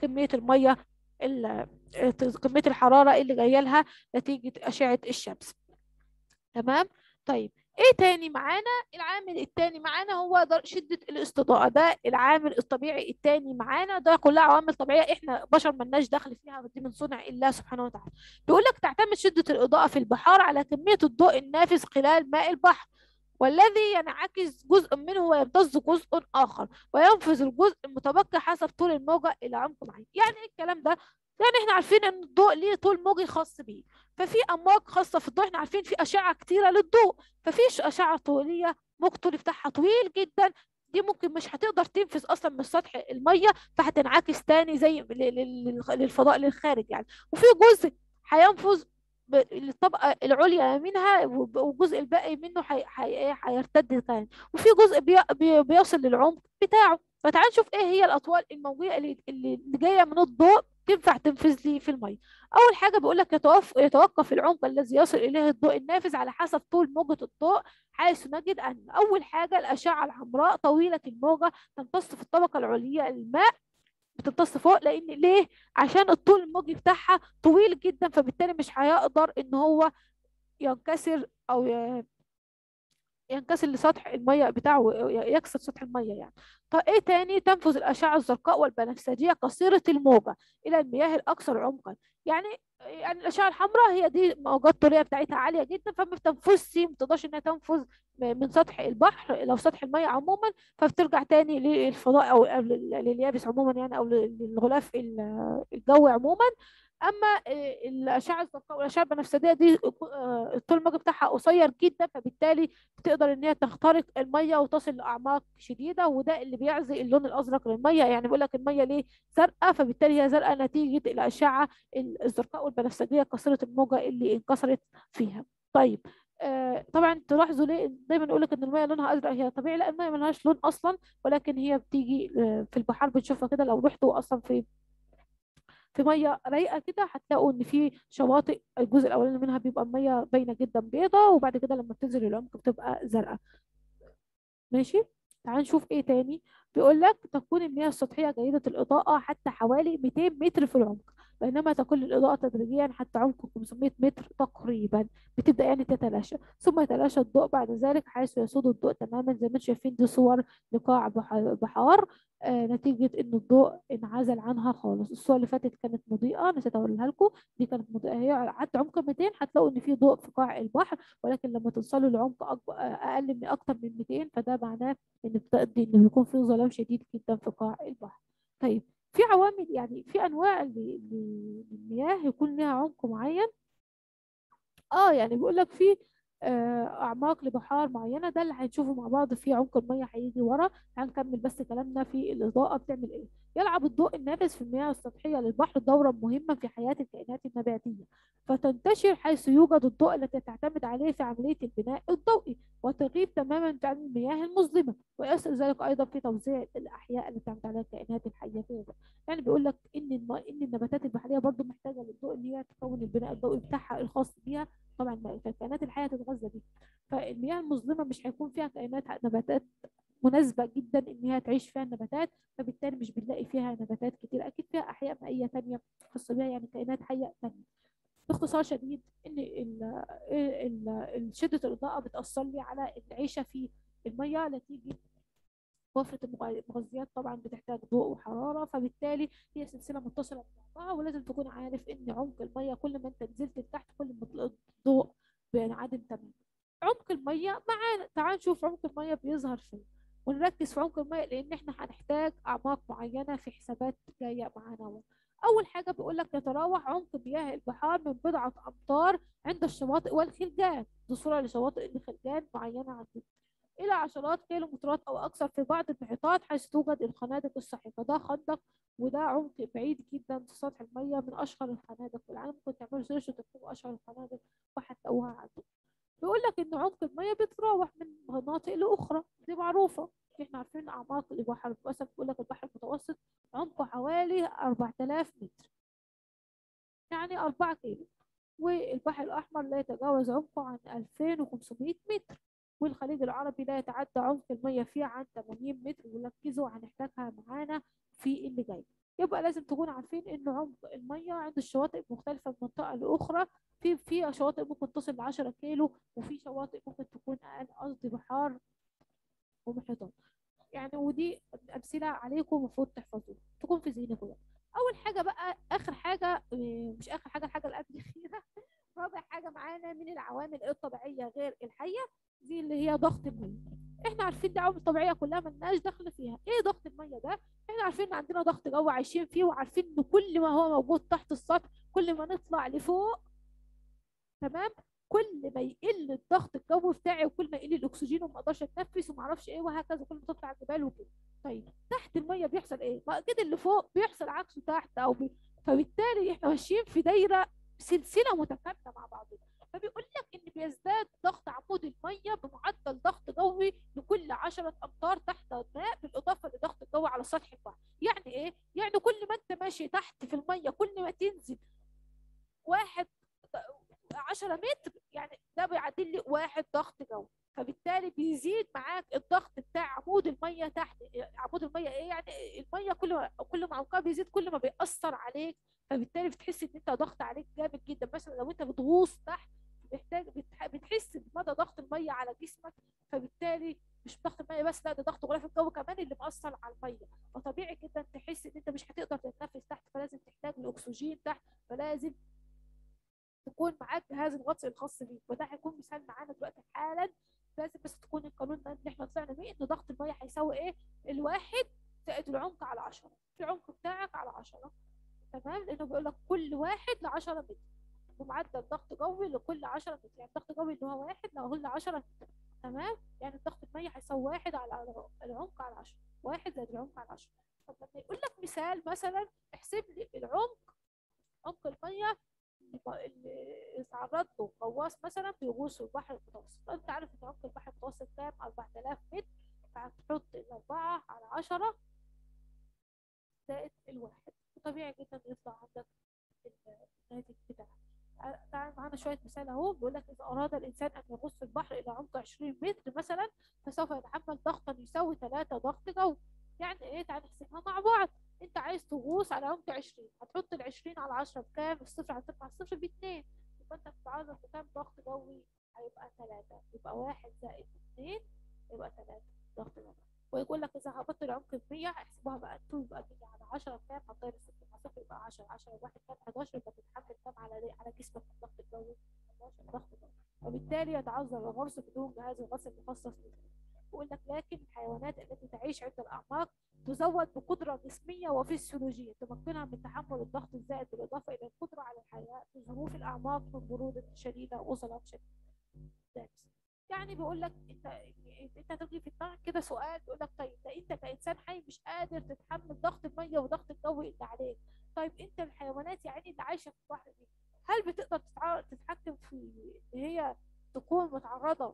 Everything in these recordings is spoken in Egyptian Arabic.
كميه الميه ال- كميه الحراره اللي جايه لها نتيجه اشعه الشمس تمام طيب ايه تاني معانا العامل التاني معانا هو در- شدة الاستضاءة ده العامل الطبيعي التاني معانا ده كلها عوامل طبيعية احنا بشر ملناش دخل فيها دي من صنع الله سبحانه وتعالى بيقول لك تعتمد شدة الإضاءة في البحار على كمية الضوء النافذ خلال ماء البحر والذي ينعكس جزء منه ويمتص جزء آخر وينفذ الجزء المتبقي حسب طول الموجة إلى عمق معين يعني ايه الكلام ده يعني احنا عارفين ان الضوء ليه طول موجي خاص بيه ففي امواج خاصه في الضوء احنا عارفين في اشعه كتيره للضوء ففيش اشعه طوليه موج طولي بتاعها طويل جدا دي ممكن مش هتقدر تنفذ اصلا من سطح الميه فهتنعكس تاني زي ل- ل- لل- للفضاء للخارج يعني وفي جزء هينفذ ب- للطبقه العليا منها وب- والجزء الباقي منه هي- هي- هيرتد تاني وفي جزء بي بي بيصل للعمق بتاعه فتعال نشوف ايه هي الاطوال الموجيه اللي اللي اللي جايه من الضوء تنفع تنفذ لي في الميه اول حاجه بيقول لك يتوف يتوقف العمق الذي يصل اليه الضوء النافذ على حسب طول موجه الضوء حيث نجد ان اول حاجه الاشعه الحمراء طويله الموجه تمتص في الطبقه العليا الماء بتمتص فوق لان ليه عشان الطول الموجي بتاعها طويل جدا فبالتالي مش هيقدر ان هو ينكسر او ي- ينكسر لسطح الميه بتاعه ي- يكسر سطح الميه يعني طب ايه تاني تنفذ الاشعه الزرقاء والبنفسجيه قصيره الموجه الى المياه الاكثر عمقا يعني يعني الاشعه الحمراء هي دي موجات الطوليه بتاعتها عاليه جدا فما بتنفذش ما بتقدرش انها تنفذ م- من سطح البحر لو سطح الميه عموما فبترجع تاني للفضاء او أو لل- لليابس عموما يعني او لل- للغلاف ال- الجوي عموما اما آه، الاشعه الزرقاء والاشعه البنفسجيه دي آه، الطول الموجي بتاعها قصير جدا فبالتالي بتقدر ان هي تخترق الميه وتصل لاعماق شديده وده اللي بيعزي اللون الازرق للميه يعني بيقول لك الميه ليه زرقاء فبالتالي هي زرقاء نتيجه الاشعه الزرقاء والبنفسجيه قصيره الموجه اللي انكسرت فيها طيب آه طبعا تلاحظوا ليه دايما نقول لك ان الميه لونها ازرق هي طبيعي لا الميه ملهاش لون اصلا ولكن هي بتيجي آه في البحار بنشوفها كده لو رحتوا اصلا في في ميه رايقه كده هتلاقوا ان في شواطئ الجزء الاولاني منها بيبقى الميه باينه جدا بيضه وبعد كده لما بتنزل العمق بتبقى زرقاء ماشي تعال نشوف ايه تاني بيقول لك تكون المياه السطحيه جيده الاضاءه حتى حوالي 200 متر في العمق بينما تقل الاضاءه تدريجيا حتى عمق 500 متر تقريبا بتبدا يعني تتلاشى ثم يتلاشى الضوء بعد ذلك حيث يسود الضوء تماما زي ما انتم شايفين دي صور لقاع بح- بحار آه نتيجه ان الضوء انعزل عنها خالص الصور اللي فاتت كانت مضيئه نسيت اقولها لكم دي كانت مضيئه هي حتى عمق 200 هتلاقوا ان في ضوء في قاع البحر ولكن لما توصلوا لعمق أكبر اقل من اكتر من 200 فده معناه ان بتقضي ان بيكون في ظلام شديد جدا في قاع البحر طيب في عوامل يعني في انواع ل- ل- للمياه يكون لها عمق معين اه يعني بيقول لك في آه، اعماق لبحار معينه ده اللي هنشوفه مع بعض في عمق الميه هيجي ورا هنكمل بس كلامنا في الاضاءه بتعمل ايه يلعب الضوء النافذ في المياه السطحيه للبحر دورا مهما في حياه الكائنات النباتيه فتنتشر حيث يوجد الضوء التي تعتمد عليه في عمليه البناء الضوئي وتغيب تماما عن المياه المظلمه ويؤثر ذلك ايضا في توزيع الاحياء اللي بتعتمد عليها الكائنات الحيه في البحر. يعني بيقول لك ان الم... ان النباتات البحريه برضو محتاجه للضوء ان هي تكون البناء الضوئي بتاعها الخاص بيها طبعا ما- فالكائنات الحيه تتغذى بيه فالمياه المظلمه مش هيكون فيها كائنات نباتات مناسبه جدا ان هي تعيش فيها النباتات فبالتالي مش بنلاقي فيها نباتات كتير اكيد فيها احياء مائيه تانية خاصه بيها يعني كائنات حيه تانية باختصار شديد ان ال- ال- ال- شده الاضاءه بتاثر لي على العيشه في الميه نتيجه وفرة المغ- المغذيات طبعا بتحتاج ضوء وحرارة فبالتالي هي سلسلة متصلة ببعضها ولازم تكون عارف ان عمق المية كل ما انت نزلت لتحت كل ما تلاقي الضوء بينعدم تماما عمق المية معانا تعال نشوف عمق المية بيظهر فين ونركز في عمق المية لان احنا هنحتاج اعماق معينة في حسابات جاية معانا اول حاجة بيقول لك يتراوح عمق مياه البحار من بضعة امتار عند الشواطئ والخلجان دي صورة لشواطئ الخلجان معينة عندنا إلى عشرات كيلومترات أو أكثر في بعض المحيطات حيث توجد الخنادق الساحقة ده خندق وده عمق بعيد جدا في سطح المية من أشهر الخنادق في العالم ممكن تعملوا سيرش وتكتبوا أشهر الخنادق وهتلاقوها عندكم بيقول لك إن عمق المية بيتراوح من مناطق لأخرى دي معروفة احنا عارفين أعماق البحر المتوسط بيقول لك البحر المتوسط عمقه حوالي 4000 متر يعني 4 كيلو والبحر الأحمر لا يتجاوز عمقه عن 2500 متر والخليج العربي لا يتعدى عمق المية فيه عن 80 متر وركزوا هنحتاجها معانا في اللي جاي يبقى لازم تكونوا عارفين ان عمق الميه عند الشواطئ مختلفه من منطقه لاخرى في في شواطئ ممكن تصل ل 10 كيلو وفي شواطئ ممكن تكون اقل قصدي بحار ومحيطات يعني ودي امثله عليكم المفروض تحفظوها تكون في ذهنكم يعني. اول حاجه بقى اخر حاجه إيه، مش اخر حاجه الحاجه اللي قبل الاخيره رابع حاجه معانا من العوامل الطبيعيه غير الحيه دي اللي هي ضغط الميه احنا عارفين دي عوامل طبيعيه كلها ملناش دخل فيها ايه ضغط الميه ده احنا عارفين ان عندنا ضغط جو عايشين فيه وعارفين ان كل ما هو موجود تحت السطح كل ما نطلع لفوق تمام كل ما يقل الضغط الجوي بتاعي وكل ما يقل الاكسجين وما اقدرش اتنفس وما اعرفش ايه وهكذا كل ما تطلع الجبال وكده طيب تحت الميه بيحصل ايه ما اكيد اللي فوق بيحصل عكسه تحت او بي... فبالتالي احنا ماشيين في دايره سلسله متكامله مع بعضها فبيقول لك ان بيزداد ضغط عمود الميه بمعدل ضغط جوي لكل 10 امتار تحت الماء بالاضافه لضغط الجو على سطح البحر يعني ايه يعني كل ما انت ماشي تحت في الميه كل ما تنزل واحد 10 متر يعني ده بيعدل لي واحد ضغط جو فبالتالي بيزيد معاك الضغط بتاع عمود الميه تحت عمود الميه ايه يعني الميه كل ما كل ما عمقها بيزيد كل ما بيأثر عليك فبالتالي بتحس ان انت ضغط عليك جامد جدا مثلا لو انت بتغوص تحت بتحتاج بتح- بتحس بمدى ضغط الميه على جسمك فبالتالي مش ضغط الميه بس لا ده ضغط غلاف الجو كمان اللي مأثر على الميه فطبيعي جدا تحس ان انت مش هتقدر تتنفس تحت فلازم تحتاج لاكسجين تحت فلازم تكون معاك جهاز الغطس الخاص بيك وده هيكون مثال معانا دلوقتي حالا لازم بس تكون القانون ده اللي احنا طلعنا بيه ان ضغط الميه هيساوي ايه الواحد زائد العمق على 10 العمق بتاعك على 10 تمام لانه بيقول لك كل واحد ل 10 متر بمعدل ضغط جوي لكل 10 متر يعني ضغط جوي اللي هو واحد لو هو ل 10 متر تمام يعني ضغط الميه هيساوي واحد على العمق على 10 واحد زائد العمق على 10 طب لما يقول لك مثال مثلا احسب لي العمق عمق الميه اللي اتعرض له غواص مثلا بيغوص في البحر المتوسط انت عارف ان عمق البحر المتوسط كام 4000 متر فهتحط الأربعة على عشرة زائد الواحد وطبيعي جدا يطلع عندك الناتج بتاعك تعال معانا شوية مثال اهو بيقول لك إذا أراد الإنسان أن يغوص في البحر إلى عمق 20 متر مثلا فسوف يتحمل ضغطا يساوي 3 ضغط جو يعني إيه تعال نحسبها مع بعض أنت عايز تغوص على عمق 20 هتحط ال 20 على 10 بكام؟ الصفر هترفع الصفر باتنين يبقى أنت بتتعرض لكام ضغط جوي؟ هيبقى 3 يبقى 1 زائد 2 يبقى 3 ضغط جوي ويقول لك إذا هبطت العمق ب 100 احسبوها بقى 2 يبقى 100 على 10 بكام؟ هتطير الصفر مع صفر يبقى 10 10 واحد كام 11 يبقى تتحمل كام على على جسمك من الضغط الجوي؟ 11 ضغط جوي وبالتالي يتعذر الغرس بدون جهاز الغسل المخصص له بيقول لك لكن الحيوانات التي تعيش عند الأعماق تزود بقدرة جسمية وفسيولوجية تمكنها من تحمل الضغط الزائد بالإضافة إلى القدرة على الحياة في ظروف الأعماق من برودة شديدة وظلام شديد دامس. يعني بيقول لك انت انت تجي في دماغك كده سؤال بيقول لك طيب ده انت كانسان حي مش قادر تتحمل ضغط الميه وضغط الجو اللي عليك طيب انت الحيوانات يعني اللي عايشه في البحر دي هل بتقدر تتع- تتحكم في ان هي تكون متعرضه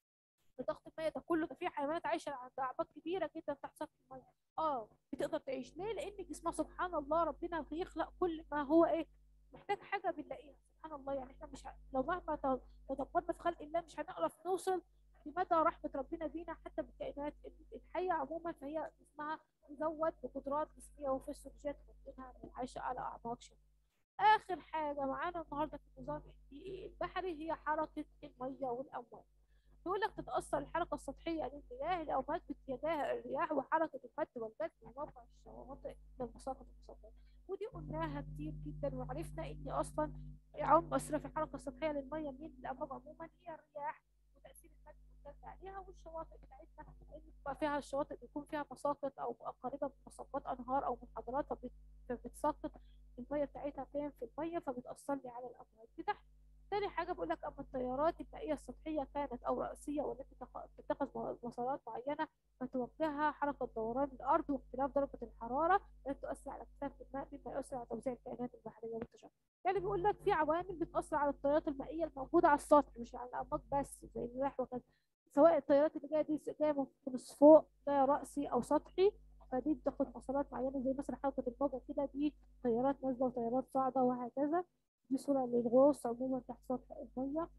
لضغط الميه ده كله ده في حيوانات عايشه عند اعماق كبيره جدا تحت سطح الميه اه بتقدر تعيش ليه لان جسمها سبحان الله ربنا بيخلق كل ما هو ايه محتاج حاجه بنلاقيها سبحان الله يعني احنا مش ه... لو مهما ت- تدبرنا في خلق الله مش هنعرف نوصل لمدى رحمه ربنا بينا حتى بالكائنات الحيه عموما فهي جسمها مزود بقدرات جسميه وفسيولوجيه تمكنها من العيش على اعماق شديده اخر حاجه معانا النهارده في النظام البيئي البحري هي حركه الميه والامواج بيقول لك تتأثر الحركة السطحية للمياه الأمواج باتجاه الرياح وحركة المد والجذب من موقع الشواطئ للمساقط المصدرة ودي قلناها كتير جدا وعرفنا إن أصلا عم أسرة في الحركة السطحية للمياه من الأمواج عموما هي الرياح وتأثير المد والجذب عليها والشواطئ بتاعتنا لأن بيبقى فيها الشواطئ بيكون فيها مساقط أو قريبة من مساقات أنهار أو منحدرات فبت- فبتسقط المية بتاعتها فين في المية فبتأثر لي على الأمواج بتاعتها تاني حاجة بقول لك أما التيارات المائية السطحية كانت أو رأسية والتي تخ- تتخذ مسارات معينة فتوجهها حركة دوران الأرض واختلاف درجة الحرارة التي تؤثر على كثافة الماء مما يؤثر على توزيع الكائنات البحرية والتجمع. يعني بيقول لك في عوامل بتأثر على التيارات المائية الموجودة على السطح مش على الأعماق بس زي الرياح وكذا سواء التيارات اللي جاية دي جاية من نص فوق جاية رأسي أو سطحي فدي بتاخد مسارات معينة زي مثلا حركة الموجة كده دي تيارات نازلة وتيارات صاعدة وهكذا دي صورة للغوص عموما تحت سطح المية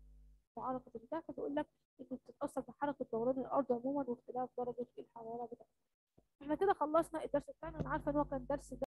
وحركة البتاع فبيقول لك إن بتتأثر بحركة دوران الأرض عموما واختلاف درجة الحرارة بتاعتها. احنا كده خلصنا الدرس بتاعنا أنا عارفة إن هو كان درس